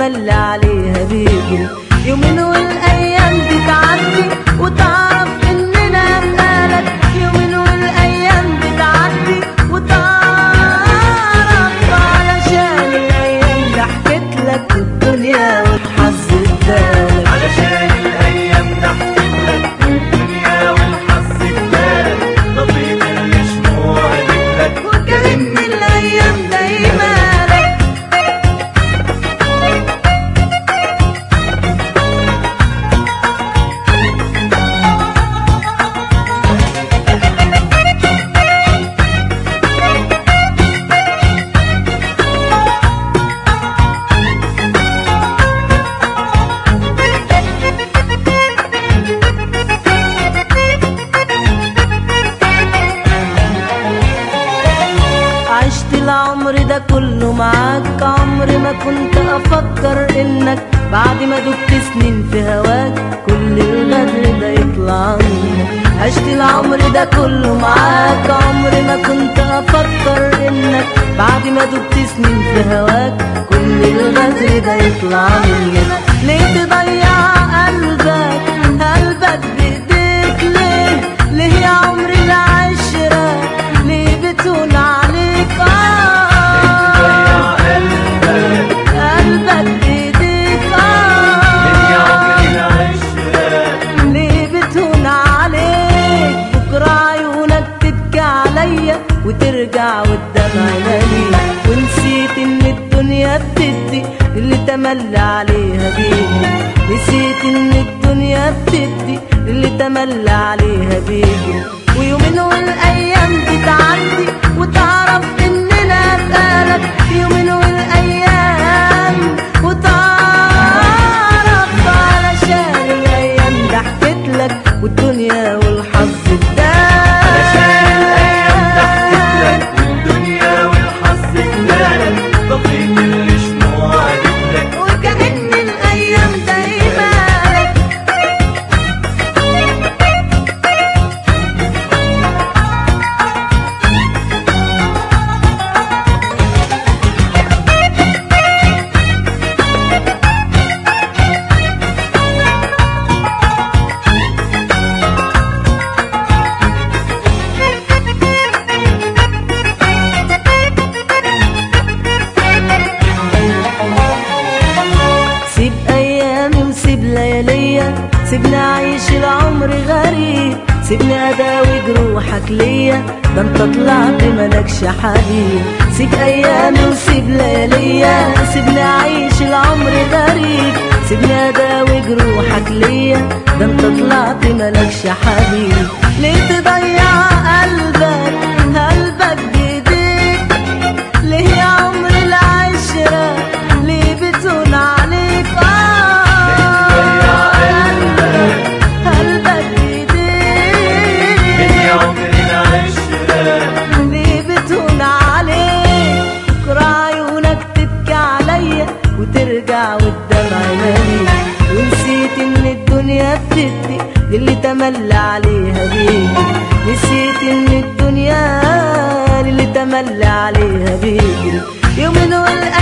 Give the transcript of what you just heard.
تملي عليها بيجري يومين والايام بتعدي وتعرف اننا بقالك يومين والايام بتعدي وتعرف علشان الايام ضحكت لك الدنيا والحظ ادالك علشان الايام ضحكت لك والدنيا والحظ ادالك طفيت الشموع لك وكأن الايام دايما لك عشت العمر ده كله معاك عمر ما كنت افكر انك بعد ما دبت سنين في هواك كل الغدر ده يطلع منك عشت العمر ده كله معاك عمر ما كنت افكر انك بعد ما دبت سنين في هواك كل الغدر ده يطلع منك ليه تضيع قلبك قلبك بايديك ليه ليه يا عمري العشرة ليه بتقول عليك ضيع آه قلبك قلبك بايديك يا عمري آه العشرة ليه بتهون عليك بكرة عيونك تبكي عليا وترجع والدمع يناديك ونسيت ان الدنيا بتدي اللي تملى عليها بيجي نسيت ان الدنيا بتدي اللي تملى عليها بيجي ويومين والايام بتعدي وتعرف اننا اتقالك يومين والايام وتعرف علشان الايام ضحكت لك والدنيا والحظ علشان الايام ضحكت اداك لك والدنيا والحظ ادالك طفيت الشموع لك وكأن الايام دايما لك سيب ايامي وسيب لياليا سيبني اعيش العمر غريب سيبني اداوي جروحك ليا ده انت طلعت ملكش حبيب سيب ايامي وسيب لياليا سيبني اعيش العمر غريب سيبني اداوي جروحك ليا ده انت طلعت ملكش حبيب ليه تضيع قلبك قلبك بايديك ليه يا عمر العشرة ليه بتهون عليك آه قلبك من يا بايديك عمري العشرة ليه بتهون عليك بكرة عيونك تبكي عليا وترجع والدمع يمليك ونسيت ان الدنيا بتدي اللي تملى عليها بيجي نسيت ان الدنيا اللي تملى عليها بيجري يومين والايام